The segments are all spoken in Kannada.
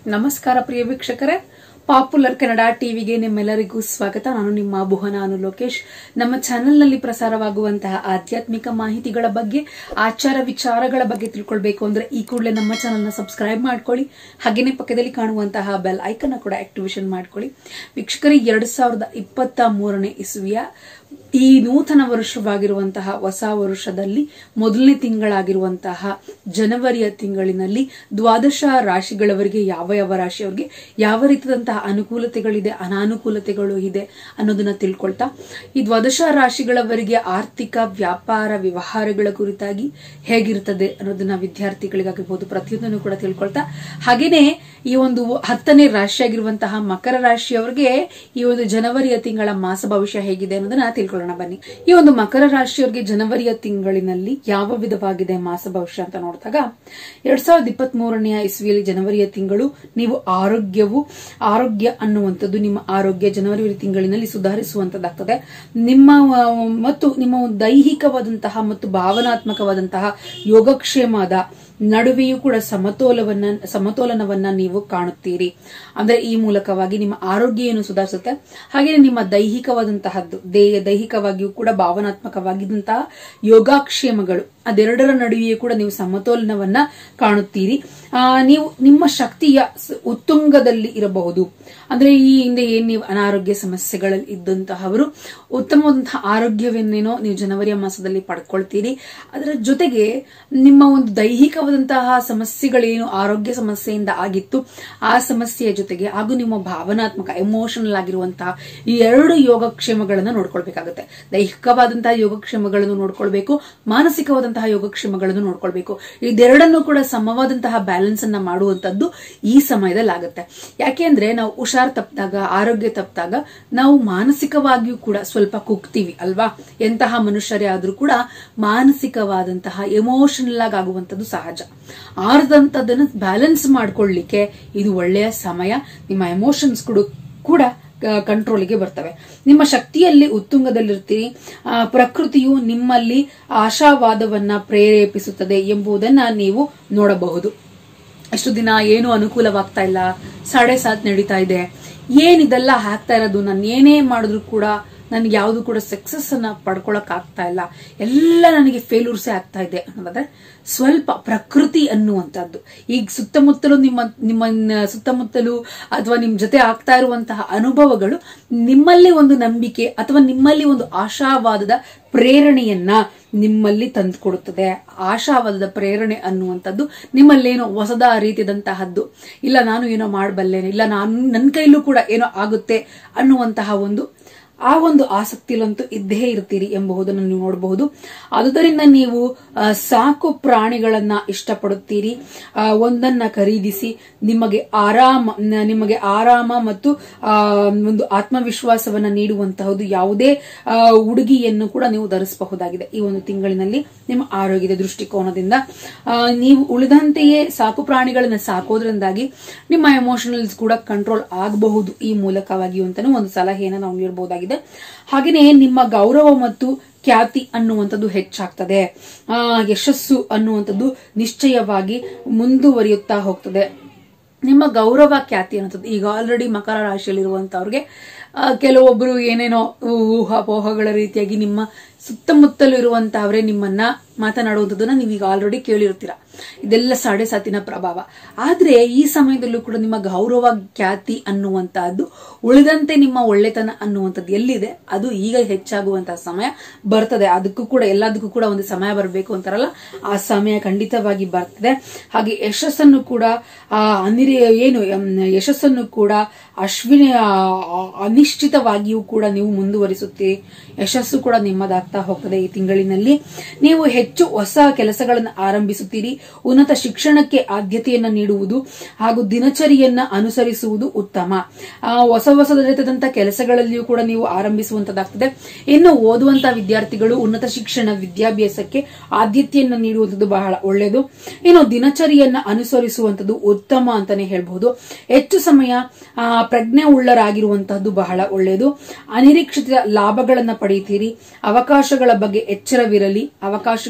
ನಮಸ್ಕಾರ ಪ್ರಿಯ ವೀಕ್ಷಕರೇ ಪಾಪ್ಯುಲರ್ ಕನ್ನಡ ಟಿವಿಗೆ ನಿಮ್ಮೆಲ್ಲರಿಗೂ ಸ್ವಾಗತ ನಾನು ನಿಮ್ಮ ಭುವನ ಅನು ಲೋಕೇಶ್ ನಮ್ಮ ಚಾನೆಲ್ನಲ್ಲಿ ಪ್ರಸಾರವಾಗುವಂತಹ ಆಧ್ಯಾತ್ಮಿಕ ಮಾಹಿತಿಗಳ ಬಗ್ಗೆ ಆಚಾರ ವಿಚಾರಗಳ ಬಗ್ಗೆ ತಿಳ್ಕೊಳ್ಬೇಕು ಅಂದ್ರೆ ಈ ಕೂಡಲೇ ನಮ್ಮ ಚಾನೆಲ್ನ ಸಬ್ಸ್ಕ್ರೈಬ್ ಮಾಡ್ಕೊಳ್ಳಿ ಹಾಗೇನೆ ಪಕ್ಕದಲ್ಲಿ ಕಾಣುವಂತಹ ಬೆಲ್ ಐಕನ್ ಕೂಡ ಆಕ್ಟಿವೇಶನ್ ಮಾಡ್ಕೊಳ್ಳಿ ವೀಕ್ಷಕರಿಗೆ ಎರಡ್ ಸಾವಿರದ ಇಪ್ಪತ್ತ ಮೂರನೇ ಇಸುವಿಯ ಈ ನೂತನ ವರ್ಷವಾಗಿರುವಂತಹ ಹೊಸ ವರ್ಷದಲ್ಲಿ ಮೊದಲನೇ ತಿಂಗಳಾಗಿರುವಂತಹ ಜನವರಿಯ ತಿಂಗಳಿನಲ್ಲಿ ದ್ವಾದಶ ರಾಶಿಗಳವರಿಗೆ ಯಾವ ಯಾವ ರಾಶಿಯವರಿಗೆ ಯಾವ ರೀತಿಯಾದಂತಹ ಅನುಕೂಲತೆಗಳಿದೆ ಅನಾನುಕೂಲತೆಗಳು ಇದೆ ಅನ್ನೋದನ್ನ ತಿಳ್ಕೊಳ್ತಾ ಈ ದ್ವಾದಶ ರಾಶಿಗಳವರಿಗೆ ಆರ್ಥಿಕ ವ್ಯಾಪಾರ ವ್ಯವಹಾರಗಳ ಕುರಿತಾಗಿ ಹೇಗಿರ್ತದೆ ಅನ್ನೋದನ್ನ ವಿದ್ಯಾರ್ಥಿಗಳಿಗಾಗಿರ್ಬೋದು ಪ್ರತಿಯೊಂದನ್ನು ಕೂಡ ತಿಳ್ಕೊಳ್ತಾ ಹಾಗೇನೆ ಈ ಒಂದು ಹತ್ತನೇ ರಾಶಿಯಾಗಿರುವಂತಹ ಮಕರ ರಾಶಿಯವರಿಗೆ ಈ ಒಂದು ಜನವರಿಯ ತಿಂಗಳ ಮಾಸ ಭವಿಷ್ಯ ಹೇಗಿದೆ ಅನ್ನೋದನ್ನ ತಿಳ್ಕೊಳ್ಳೋಣ ಬನ್ನಿ ಈ ಒಂದು ಮಕರ ರಾಶಿಯವರಿಗೆ ಜನವರಿಯ ತಿಂಗಳಿನಲ್ಲಿ ಯಾವ ವಿಧವಾಗಿದೆ ಮಾಸ ಭವಿಷ್ಯ ಅಂತ ನೋಡಿದಾಗ ಎರಡ್ ಸಾವಿರದ ಇಪ್ಪತ್ತ್ ಮೂರನೆಯ ಇಸ್ವಿಯಲ್ಲಿ ಜನವರಿಯ ತಿಂಗಳು ನೀವು ಆರೋಗ್ಯವು ಆರೋಗ್ಯ ಅನ್ನುವಂಥದ್ದು ನಿಮ್ಮ ಆರೋಗ್ಯ ಜನವರಿ ತಿಂಗಳಿನಲ್ಲಿ ಸುಧಾರಿಸುವಂತದ್ದಾಗ್ತದೆ ನಿಮ್ಮ ಆ, ಮತ್ತು ನಿಮ್ಮ ಒಂದು ದೈಹಿಕವಾದಂತಹ ಮತ್ತು ಭಾವನಾತ್ಮಕವಾದಂತಹ ಯೋಗಕ್ಷೇಮದ ನಡುವೆಯೂ ಕೂಡ ಸಮತೋಲವನ್ನ ಸಮತೋಲನವನ್ನ ನೀವು ಕಾಣುತ್ತೀರಿ ಅಂದ್ರೆ ಈ ಮೂಲಕವಾಗಿ ನಿಮ್ಮ ಆರೋಗ್ಯ ಏನು ಸುಧಾರಿಸುತ್ತೆ ಹಾಗೆ ನಿಮ್ಮ ದೈಹಿಕವಾದಂತಹದ್ದು ದೇ- ದೈಹಿಕವಾಗಿಯೂ ಕೂಡ ಭಾವನಾತ್ಮಕವಾಗಿದ್ದಂತಹ ಯೋಗಾಕ್ಷೇಮಗಳು ಅದೆರಡರ ನಡುವೆಯೂ ಕೂಡ ನೀವು ಸಮತೋಲನವನ್ನ ಕಾಣುತ್ತೀರಿ ಆ, ನೀವು ನಿಮ್ಮ ಶಕ್ತಿಯ ಸ- ಉತ್ತುಂಗದಲ್ಲಿ ಇರಬಹುದು ಅಂದ್ರೆ ಈ ಹಿಂದೆ ಏನ್ ನೀವು ಅನಾರೋಗ್ಯ ಸಮಸ್ಯೆಗಳಲ್ಲಿ ಇದ್ದಂತಹವರು ಉತ್ತಮವಾದಂತಹ ಆರೋಗ್ಯವನ್ನೇನೋ ನೀವು ಜನವರಿಯ ಮಾಸದಲ್ಲಿ ಪಡ್ಕೊಳ್ತೀರಿ ಅದರ ಜೊತೆಗೆ ನಿಮ್ಮ ಒಂದು ದೈಹಿಕವಾದಂತಹ ಸಮಸ್ಯೆಗಳೇನು ಆರೋಗ್ಯ ಸಮಸ್ಯೆಯಿಂದ ಆಗಿತ್ತು ಆ ಸಮಸ್ಯೆಯ ಜೊತೆಗೆ ಹಾಗೂ ನಿಮ್ಮ ಭಾವನಾತ್ಮಕ ಎಮೋಷನಲ್ ಆಗಿರುವಂತಹ ಈ ಎರಡು ಯೋಗಕ್ಷೇಮಗಳನ್ನ ನೋಡ್ಕೊಳ್ಬೇಕಾಗುತ್ತೆ ದೈಹಿಕವಾದಂತಹ ಯೋಗಕ್ಷೇಮಗಳನ್ನು ನೋಡ್ಕೊಳ್ಬೇಕು ಮಾನಸಿಕವಾದಂತಹ ಯೋಗಕ್ಷೇಮಗಳನ್ನು ನೋಡ್ಕೊಳ್ಬೇಕು ಇದೆರಡನ್ನು ಕೂಡ ಸಮವಾದಂತಹ ಬ್ಯಾಲೆನ್ಸ್ ಅನ್ನ ಮಾಡುವಂತದ್ದು ಈ ಸಮಯದಲ್ಲಿ ಆಗುತ್ತೆ ಯಾಕೆ ಅಂದ್ರೆ ನಾವು ಹುಷಾರ್ ತಪ್ಪಿದಾಗ ಆರೋಗ್ಯ ತಪ್ಪಿದಾಗ ನಾವು ಮಾನಸಿಕವಾಗಿಯೂ ಕೂಡ ಸ್ವಲ್ಪ ಕುಗ್ತೀವಿ ಅಲ್ವಾ ಎಂತಹ ಮನುಷ್ಯರೇ ಆದ್ರೂ ಕೂಡ ಮಾನಸಿಕವಾದಂತಹ ಎಮೋಷನಲ್ ಆಗಿ ಆಗುವಂತದ್ದು ಸಹಜ ಆರ್ದಂತದನ್ನ ಬ್ಯಾಲೆನ್ಸ್ ಮಾಡ್ಕೊಳ್ಳಿಕ್ಕೆ ಇದು ಒಳ್ಳೆಯ ಸಮಯ ನಿಮ್ಮ ಎಮೋಷನ್ಸ್ ಕೂಡ ಕಂಟ್ರೋಲಿಗೆ ಬರ್ತವೆ ನಿಮ್ಮ ಶಕ್ತಿಯಲ್ಲಿ ಉತ್ತುಂಗದಲ್ಲಿರ್ತೀರಿ ಆ, ಪ್ರಕೃತಿಯು ನಿಮ್ಮಲ್ಲಿ ಆಶಾವಾದವನ್ನ ಪ್ರೇರೇಪಿಸುತ್ತದೆ ಎಂಬುದನ್ನ ನೀವು ನೋಡಬಹುದು ಎಷ್ಟು ದಿನ ಏನು ಅನುಕೂಲವಾಗ್ತಾ ಇಲ್ಲ ಸಾಡೆ ಸಾತ್ ನಡೀತಾ ಇದೆ ಏನಿದೆಲ್ಲ ಆಗ್ತಾ ಇರೋದು ನಾನು ಏನೇ ಮಾಡಿದ್ರು ಕೂಡ ನನ್ಗೆ ಯಾವುದು ಕೂಡ ಸಕ್ಸಸ್ ಅನ್ನ ಪಡ್ಕೊಳಕ್ ಆಗ್ತಾ ಇಲ್ಲ ಎಲ್ಲ ನನಗೆ ಫೇಲ್ಯೂರ್ಸೇ ಆಗ್ತಾ ಇದೆ ಅನ್ನೋದಾದ್ರೆ ಸ್ವಲ್ಪ ಪ್ರಕೃತಿ ಅನ್ನುವಂಥದ್ದು ಈಗ ಸುತ್ತಮುತ್ತಲು ನಿಮ್ಮ ನಿಮ್ಮ ನ- ಸುತ್ತಮುತ್ತಲು ಅಥವಾ ನಿಮ್ ಜೊತೆ ಆಗ್ತಾ ಇರುವಂತಹ ಅನುಭವಗಳು ನಿಮ್ಮಲ್ಲಿ ಒಂದು ನಂಬಿಕೆ ಅಥವಾ ನಿಮ್ಮಲ್ಲಿ ಒಂದು ಆಶಾವಾದದ ಪ್ರೇರಣೆಯನ್ನ ನಿಮ್ಮಲ್ಲಿ ತಂದುಕೊಡುತ್ತದೆ ಆಶಾವಾದದ ಪ್ರೇರಣೆ ಅನ್ನುವಂಥದ್ದು ನಿಮ್ಮಲ್ಲೇನೋ ಹೊಸದ ರೀತಿಯಾದಂತಹದ್ದು ಇಲ್ಲ ನಾನು ಏನೋ ಮಾಡಬಲ್ಲೇನೆ ಇಲ್ಲ ನಾನು ನನ್ನ ಕೈಲೂ ಕೂಡ ಏನೋ ಆಗುತ್ತೆ ಅನ್ನುವಂತಹ ಒಂದು ಆ ಒಂದು ಆಸಕ್ತಿಲಂತೂ ಇದ್ದೇ ಇರ್ತೀರಿ ಎಂಬುದನ್ನು ನೀವು ನೋಡಬಹುದು ಆದುದರಿಂದ ನೀವು ಆ, ಸಾಕು ಪ್ರಾಣಿಗಳನ್ನ ಇಷ್ಟಪಡುತ್ತೀರಿ ಆ, ಒಂದನ್ನ ಖರೀದಿಸಿ ನಿಮಗೆ ಆರಾಮ ನ- ನಿಮಗೆ ಆರಾಮ ಮತ್ತು ಆ, ಒಂದು ಆತ್ಮವಿಶ್ವಾಸವನ್ನ ನೀಡುವಂತಹದ್ದು ಯಾವುದೇ ಆ, ಉಡುಗೆಯನ್ನು ಕೂಡ ನೀವು ಧರಿಸಬಹುದಾಗಿದೆ ಈ ಒಂದು ತಿಂಗಳಿನಲ್ಲಿ ನಿಮ್ಮ ಆರೋಗ್ಯದ ದೃಷ್ಟಿಕೋನದಿಂದ ಆ, ನೀವು ಉಳಿದಂತೆಯೇ ಸಾಕು ಪ್ರಾಣಿಗಳನ್ನ ಸಾಕೋದ್ರಿಂದಾಗಿ ನಿಮ್ಮ ಎಮೋಷನಲ್ಸ್ ಕೂಡ ಕಂಟ್ರೋಲ್ ಆಗಬಹುದು ಈ ಮೂಲಕವಾಗಿ ಅಂತಾನು ಒಂದು ಸಲಹೆಯನ್ನು ನಾವು ನೀಡಬಹುದಾಗಿದೆ ಹಾಗೆಯೇ ನಿಮ್ಮ ಗೌರವ ಮತ್ತು ಖ್ಯಾತಿ ಅನ್ನುವಂಥದ್ದು ಹೆಚ್ಚಾಗ್ತದೆ ಆ ಯಶಸ್ಸು ಅನ್ನುವಂಥದ್ದು ನಿಶ್ಚಯವಾಗಿ ಮುಂದುವರಿಯುತ್ತಾ ಹೋಗ್ತದೆ ನಿಮ್ಮ ಗೌರವ ಖ್ಯಾತಿ ಅನ್ನೋದು ಈಗ ಆಲ್ರೆಡಿ ಮಕರ ರಾಶಿಯಲ್ಲಿರುವಂತವ್ರಿಗೆ ಆ, ಕೆಲವೊಬ್ರು ಏನೇನೋ ಊಹಾಪೋಹಗಳ ರೀತಿಯಾಗಿ ನಿಮ್ಮ ಸುತ್ತಮುತ್ತಲು ಇರುವಂತಹವರೇ ನಿಮ್ಮನ್ನ ಮಾತನಾಡುವಂಥದ್ದನ್ನ ನೀವೀಗ ಆಲ್ರೆಡಿ ಕೇಳಿರ್ತೀರ ಇದೆಲ್ಲ ಸಾಡೆ ಸಾತಿನ ಪ್ರಭಾವ ಆದ್ರೆ ಈ ಸಮಯದಲ್ಲೂ ಕೂಡ ನಿಮ್ಮ ಗೌರವ ಖ್ಯಾತಿ ಅನ್ನುವಂತಹದ್ದು ಉಳಿದಂತೆ ನಿಮ್ಮ ಒಳ್ಳೆತನ ಅನ್ನುವಂಥದ್ದು ಎಲ್ಲಿದೆ ಅದು ಈಗ ಹೆಚ್ಚಾಗುವಂತಹ ಸಮಯ ಬರ್ತದೆ ಅದಕ್ಕೂ ಕೂಡ ಎಲ್ಲದಕ್ಕೂ ಕೂಡ ಒಂದು ಸಮಯ ಬರಬೇಕು ಅಂತಾರಲ್ಲ ಆ ಸಮಯ ಖಂಡಿತವಾಗಿ ಬರ್ತದೆ ಹಾಗೆ ಯಶಸ್ಸನ್ನು ಕೂಡ ಆ ಅನಿರಿ ಏನು ಎಂ, ಯಶಸ್ಸನ್ನು ಕೂಡ ಅಶ್ವಿನಿ ಆ, ಅನಿಶ್ಚಿತವಾಗಿಯೂ ಕೂಡ ನೀವು ಮುಂದುವರಿಸುತ್ತೀರಿ ಯಶಸ್ಸು ಕೂಡ ನಿಮ್ಮದಾಗ್ತಾ ಹೋಗ್ತದೆ ಈ ತಿಂಗಳಿನಲ್ಲಿ ನೀವು ಹೆಚ್ಚು ಹೊಸ ಕೆಲಸಗಳನ್ನು ಆರಂಭಿಸುತ್ತೀರಿ ಉನ್ನತ ಶಿಕ್ಷಣಕ್ಕೆ ಆದ್ಯತೆಯನ್ನ ನೀಡುವುದು ಹಾಗೂ ದಿನಚರಿಯನ್ನ ಅನುಸರಿಸುವುದು ಉತ್ತಮ ಆ, ಹೊಸ ಹೊಸ ರೀತಿಯಾದಂತಹ ಕೆಲಸಗಳಲ್ಲಿಯೂ ಕೂಡ ನೀವು ಆರಂಭಿಸುವಂತದ್ದಾಗ್ತದೆ ಇನ್ನು ಓದುವಂತಹ ವಿದ್ಯಾರ್ಥಿಗಳು ಉನ್ನತ ಶಿಕ್ಷಣ ವಿದ್ಯಾಭ್ಯಾಸಕ್ಕೆ ಆದ್ಯತೆಯನ್ನ ನೀಡುವಂಥದ್ದು ಬಹಳ ಒಳ್ಳೆಯದು ಇನ್ನು ದಿನಚರಿಯನ್ನ ಅನುಸರಿಸುವಂಥದ್ದು ಉತ್ತಮ ಅಂತಾನೆ ಹೇಳ್ಬಹುದು ಹೆಚ್ಚು ಸಮಯ ಆ, ಪ್ರಜ್ಞೆ ಉಳ್ಳರಾಗಿರುವಂತಹದ್ದು ಬಹಳ ಒಳ್ಳೆಯದು ಅನಿರೀಕ್ಷಿತ ಲಾಭಗಳನ್ನ ಪಡೆಯುತ್ತೀರಿ ಅವಕಾಶಗಳ ಬಗ್ಗೆ ಎಚ್ಚರವಿರಲಿ ಅವಕಾಶಗಳು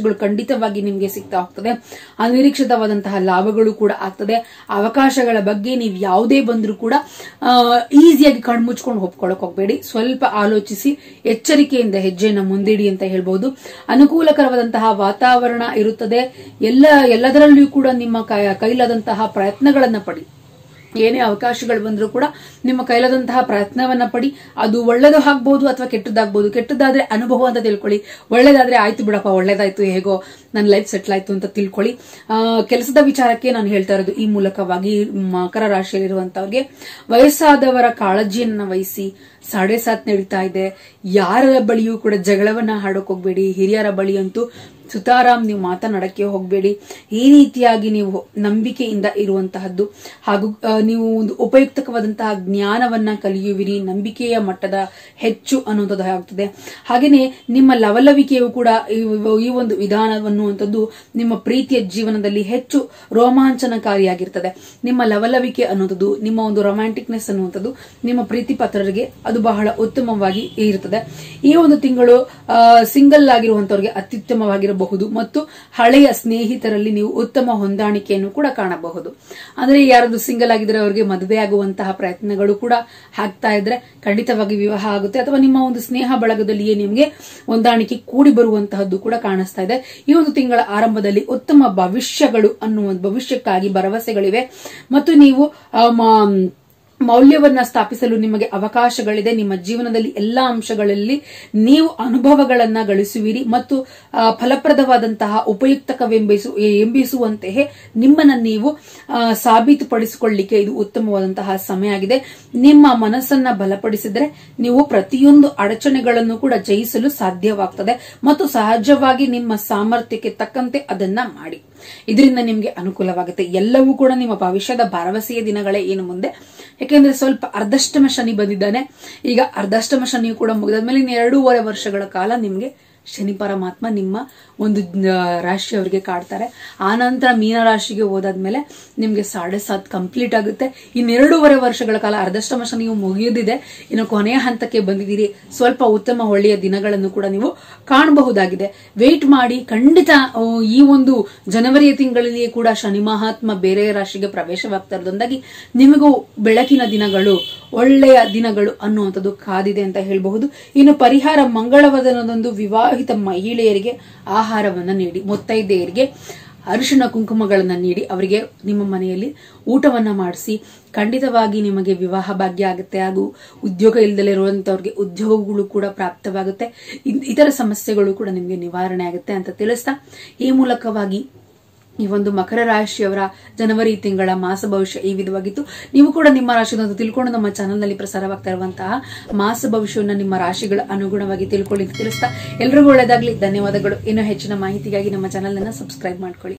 ಅವಕಾಶಗಳು ಖಂಡಿತವಾಗಿ ನಿಮ್ಗೆ ಸಿಗ್ತಾ ಹೋಗ್ತದೆ ಅನಿರೀಕ್ಷಿತವಾದಂತಹ ಲಾಭಗಳು ಕೂಡ ಆಗ್ತದೆ ಅವಕಾಶಗಳ ಬಗ್ಗೆ ನೀವು ಯಾವುದೇ ಬಂದ್ರೂ ಕೂಡ ಈಸಿಯಾಗಿ ಕಣ್ಮುಚ್ಕೊಂಡು ಒಪ್ಕೊಳಕ್ ಹೋಗ್ಬೇಡಿ ಸ್ವಲ್ಪ ಆಲೋಚಿಸಿ ಎಚ್ಚರಿಕೆಯಿಂದ ಹೆಜ್ಜೆಯನ್ನು ಮುಂದಿಡಿ ಅಂತ ಹೇಳ್ಬಹುದು ಅನುಕೂಲಕರವಾದಂತಹ ವಾತಾವರಣ ಇರುತ್ತದೆ ಎಲ್ಲ ಎಲ್ಲದರಲ್ಲಿಯೂ ಕೂಡ ನಿಮ್ಮ ಕೈ- ಕೈಲಾದಂತಹ ಪ್ರಯತ್ನಗಳನ್ನ ಪಡಿ ಏನೇ ಅವಕಾಶಗಳು ಬಂದರೂ ಕೂಡ ನಿಮ್ಮ ಕೈಲಾದಂತಹ ಪ್ರಯತ್ನವನ್ನ ಪಡಿ ಅದು ಒಳ್ಳೇದು ಆಗ್ಬಹುದು ಅಥವಾ ಕೆಟ್ಟದಾಗ್ಬೋದು ಕೆಟ್ಟದಾದ್ರೆ ಅನುಭವ ಅಂತ ತಿಳ್ಕೊಳ್ಳಿ ಒಳ್ಳೇದಾದ್ರೆ ಆಯ್ತು ಬಿಡಪ್ಪ ಒಳ್ಳೇದಾಯ್ತು ಹೇಗೋ ನನ್ನ ಲೈಫ್ ಸೆಟ್ಲ್ ಆಯ್ತು ಅಂತ ತಿಳ್ಕೊಳ್ಳಿ ಆ, ಕೆಲಸದ ವಿಚಾರಕ್ಕೆ ನಾನು ಹೇಳ್ತಾ ಇರೋದು ಈ ಮೂಲಕವಾಗಿ ಮಕರ ರಾಶಿಯಲ್ಲಿರುವಂತವ್ರಿಗೆ ವಯಸ್ಸಾದವರ ಕಾಳಜಿಯನ್ನ ವಹಿಸಿ ಸಾಡೆ ಸಾತ್ ನಡೀತಾ ಇದೆ ಯಾರ ಬಳಿಯೂ ಕೂಡ ಜಗಳವನ್ನ ಹಾಡೋಕ್ ಹೋಗ್ಬೇಡಿ ಹಿರಿಯರ ಬಳಿ ಅಂತೂ ಸುತಾರಾಮ್ ನೀವು ಮಾತನಾಡಕ್ಕೆ ಹೋಗಬೇಡಿ ಈ ರೀತಿಯಾಗಿ ನೀವು ನಂಬಿಕೆಯಿಂದ ಇರುವಂತಹದ್ದು ಹಾಗೂ ಆ, ನೀವು ಒಂದು ಉಪಯುಕ್ತವಾದಂತಹ ಜ್ಞಾನವನ್ನ ಕಲಿಯುವಿರಿ ನಂಬಿಕೆಯ ಮಟ್ಟದ ಹೆಚ್ಚು ಅನ್ನುವಂಥದ್ದು ಆಗ್ತದೆ ಹಾಗೆಯೇ ನಿಮ್ಮ ಲವಲವಿಕೆಯು ಕೂಡ ಈ- ಈ ಒಂದು ವಿಧಾನವನ್ನುವಂಥದ್ದು ನಿಮ್ಮ ಪ್ರೀತಿಯ ಜೀವನದಲ್ಲಿ ಹೆಚ್ಚು ರೋಮಾಂಚನಕಾರಿಯಾಗಿರ್ತದೆ ನಿಮ್ಮ ಲವಲವಿಕೆ ಅನ್ನುವಂಥದ್ದು ನಿಮ್ಮ ಒಂದು ರೊಮ್ಯಾಂಟಿಕ್ನೆಸ್ ಅನ್ನುವಂಥದ್ದು ನಿಮ್ಮ ಪ್ರೀತಿ ಪಾತ್ರರಿಗೆ ಅದು ಬಹಳ ಉತ್ತಮವಾಗಿ ಇರುತ್ತದೆ ಈ ಒಂದು ತಿಂಗಳು ಸಿಂಗಲ್ ಆಗಿರುವಂತವರಿಗೆ ಅತ್ಯುತ್ತಮವಾಗಿರಬಹುದು ಮತ್ತು ಹಳೆಯ ಸ್ನೇಹಿತರಲ್ಲಿ ನೀವು ಉತ್ತಮ ಹೊಂದಾಣಿಕೆಯನ್ನು ಕೂಡ ಕಾಣಬಹುದು ಅಂದ್ರೆ ಯಾರಾದ್ರೂ ಸಿಂಗಲ್ ಆಗಿದ್ರೆ ಅವರಿಗೆ ಮದುವೆ ಆಗುವಂತಹ ಪ್ರಯತ್ನಗಳು ಕೂಡ ಆಗ್ತಾ ಇದ್ರೆ ಖಂಡಿತವಾಗಿ ವಿವಾಹ ಆಗುತ್ತೆ ಅಥವಾ ನಿಮ್ಮ ಒಂದು ಸ್ನೇಹ ಬಳಗದಲ್ಲಿಯೇ ನಿಮಗೆ ಹೊಂದಾಣಿಕೆ ಕೂಡಿ ಬರುವಂತಹದ್ದು ಕೂಡ ಕಾಣಿಸ್ತಾ ಇದೆ ಈ ಒಂದು ತಿಂಗಳ ಆರಂಭದಲ್ಲಿ ಉತ್ತಮ ಭವಿಷ್ಯಗಳು ಅನ್ನುವ ಭವಿಷ್ಯಕ್ಕಾಗಿ ಭರವಸೆಗಳಿವೆ ಮತ್ತು ನೀವು ಆ, ಮ- ಮೌಲ್ಯವನ್ನ ಸ್ಥಾಪಿಸಲು ನಿಮಗೆ ಅವಕಾಶಗಳಿದೆ ನಿಮ್ಮ ಜೀವನದಲ್ಲಿ ಎಲ್ಲಾ ಅಂಶಗಳಲ್ಲಿ ನೀವು ಅನುಭವಗಳನ್ನ ಗಳಿಸುವಿರಿ ಮತ್ತು ಆ, ಫಲಪ್ರದವಾದಂತಹ ಉಪಯುಕ್ತಕವೆಂಬಿಸು ಎಂಬಿಸುವಂತೆಯೇ ನಿಮ್ಮನ್ನ ನೀವು ಆ, ಸಾಬೀತುಪಡಿಸಿಕೊಳ್ಳಿಕ್ಕೆ ಇದು ಉತ್ತಮವಾದಂತಹ ಸಮಯ ಆಗಿದೆ ನಿಮ್ಮ ಮನಸ್ಸನ್ನ ಬಲಪಡಿಸಿದ್ರೆ ನೀವು ಪ್ರತಿಯೊಂದು ಅಡಚಣೆಗಳನ್ನು ಕೂಡ ಜಯಿಸಲು ಸಾಧ್ಯವಾಗ್ತದೆ ಮತ್ತು ಸಹಜವಾಗಿ ನಿಮ್ಮ ಸಾಮರ್ಥ್ಯಕ್ಕೆ ತಕ್ಕಂತೆ ಅದನ್ನ ಮಾಡಿ ಇದರಿಂದ ನಿಮಗೆ ಅನುಕೂಲವಾಗುತ್ತೆ ಎಲ್ಲವೂ ಕೂಡ ನಿಮ್ಮ ಭವಿಷ್ಯದ ಭರವಸೆಯ ದಿನಗಳೇ ಏನು ಮುಂದೆ ಯಾಕೆಂದ್ರೆ ಸ್ವಲ್ಪ ಅರ್ಧಷ್ಟಮ ಶನಿ ಬಂದಿದ್ದಾನೆ ಈಗ ಅರ್ಧಷ್ಟಮ ಶನಿಯು ಕೂಡ ಮುಗಿದಾದ್ಮೇಲೆ ಇನ್ನು ಎರಡೂವರೆ ವರ್ಷಗಳ ಕಾಲ ನಿಮಗೆ ಶನಿ ಪರಮಾತ್ಮ ನಿಮ್ಮ ಒಂದು ಆ, ರಾಶಿಯವರಿಗೆ ಕಾಡ್ತಾರೆ ಆ ನಂತರ ಮೀನ ರಾಶಿಗೆ ಹೋದಾದ್ಮೇಲೆ ನಿಮ್ಗೆ ಸಾಡೆ ಸಾತ್ ಕಂಪ್ಲೀಟ್ ಆಗುತ್ತೆ ಇನ್ನೆರಡೂವರೆ ವರ್ಷಗಳ ಕಾಲ ಅರ್ಧಷ್ಟಮ ಶನಿಯು ಮುಗಿದಿದೆ ಇನ್ನು ಕೊನೆಯ ಹಂತಕ್ಕೆ ಬಂದಿದ್ದೀರಿ ಸ್ವಲ್ಪ ಉತ್ತಮ ಒಳ್ಳೆಯ ದಿನಗಳನ್ನು ಕೂಡ ನೀವು ಕಾಣಬಹುದಾಗಿದೆ ವೇಟ್ ಮಾಡಿ ಖಂಡಿತ ಆ, ಈ ಒಂದು ಜನವರಿಯ ತಿಂಗಳಲ್ಲಿಯೇ ಕೂಡ ಶನಿ ಮಹಾತ್ಮ ಬೇರೆ ರಾಶಿಗೆ ಪ್ರವೇಶವಾಗ್ತಾ ಇರೋದ್ರಿಂದಾಗಿ ನಿಮಗೂ ಬೆಳಕಿನ ದಿನಗಳು ಒಳ್ಳೆಯ ದಿನಗಳು ಅನ್ನುವಂಥದ್ದು ಕಾದಿದೆ ಅಂತ ಹೇಳಬಹುದು ಇನ್ನು ಪರಿಹಾರ ಮಂಗಳವಾದನದೊಂದು ವಿವಾಹಿತ ಮಹಿಳೆಯರಿಗೆ ಆಹಾರವನ್ನ ನೀಡಿ ಮುತ್ತೈದೆಯರಿಗೆ ಅರಿಶಿಣ ಕುಂಕುಮಗಳನ್ನ ನೀಡಿ ಅವರಿಗೆ ನಿಮ್ಮ ಮನೆಯಲ್ಲಿ ಊಟವನ್ನ ಮಾಡಿಸಿ ಖಂಡಿತವಾಗಿ ನಿಮಗೆ ವಿವಾಹ ಭಾಗ್ಯ ಆಗುತ್ತೆ ಹಾಗೂ ಉದ್ಯೋಗ ಇಲ್ಲದಲ್ಲೇ ಇರುವಂತವ್ರಿಗೆ ಉದ್ಯೋಗಗಳು ಕೂಡ ಪ್ರಾಪ್ತವಾಗುತ್ತೆ ಇನ್- ಇತರ ಸಮಸ್ಯೆಗಳು ಕೂಡ ನಿಮಗೆ ನಿವಾರಣೆ ಆಗುತ್ತೆ ಅಂತ ತಿಳಿಸ್ತಾ ಈ ಮೂಲಕವಾಗಿ ಈ ಒಂದು ಮಕರ ರಾಶಿಯವರ ಜನವರಿ ತಿಂಗಳ ಮಾಸ ಭವಿಷ್ಯ ಈ ವಿಧವಾಗಿತ್ತು ನೀವು ಕೂಡ ನಿಮ್ಮ ರಾಶಿಯನ್ನು ತಿಳ್ಕೊಂಡು ನಮ್ಮ ಚಾನೆಲ್ ನಲ್ಲಿ ಪ್ರಸಾರವಾಗ್ತಾ ಇರುವಂತಹ ಮಾಸ ಭವಿಷ್ಯವನ್ನು ನಿಮ್ಮ ರಾಶಿಗಳ ಅನುಗುಣವಾಗಿ ತಿಳ್ಕೊಳ್ಳಿ ಅಂತ ತಿಳಿಸ್ತಾ ಎಲ್ರಿಗೂ ಒಳ್ಳೆಯದಾಗ್ಲಿ ಧನ್ಯವಾದಗಳು ಇನ್ನು ಹೆಚ್ಚಿನ ಮಾಹಿತಿಗಾಗಿ ನಮ್ಮ ಚಾನೆಲ್ ಅನ್ನ ಸಬ್ಸ್ಕ್ರೈಬ್ ಮಾಡ್ಕೊಳ್ಳಿ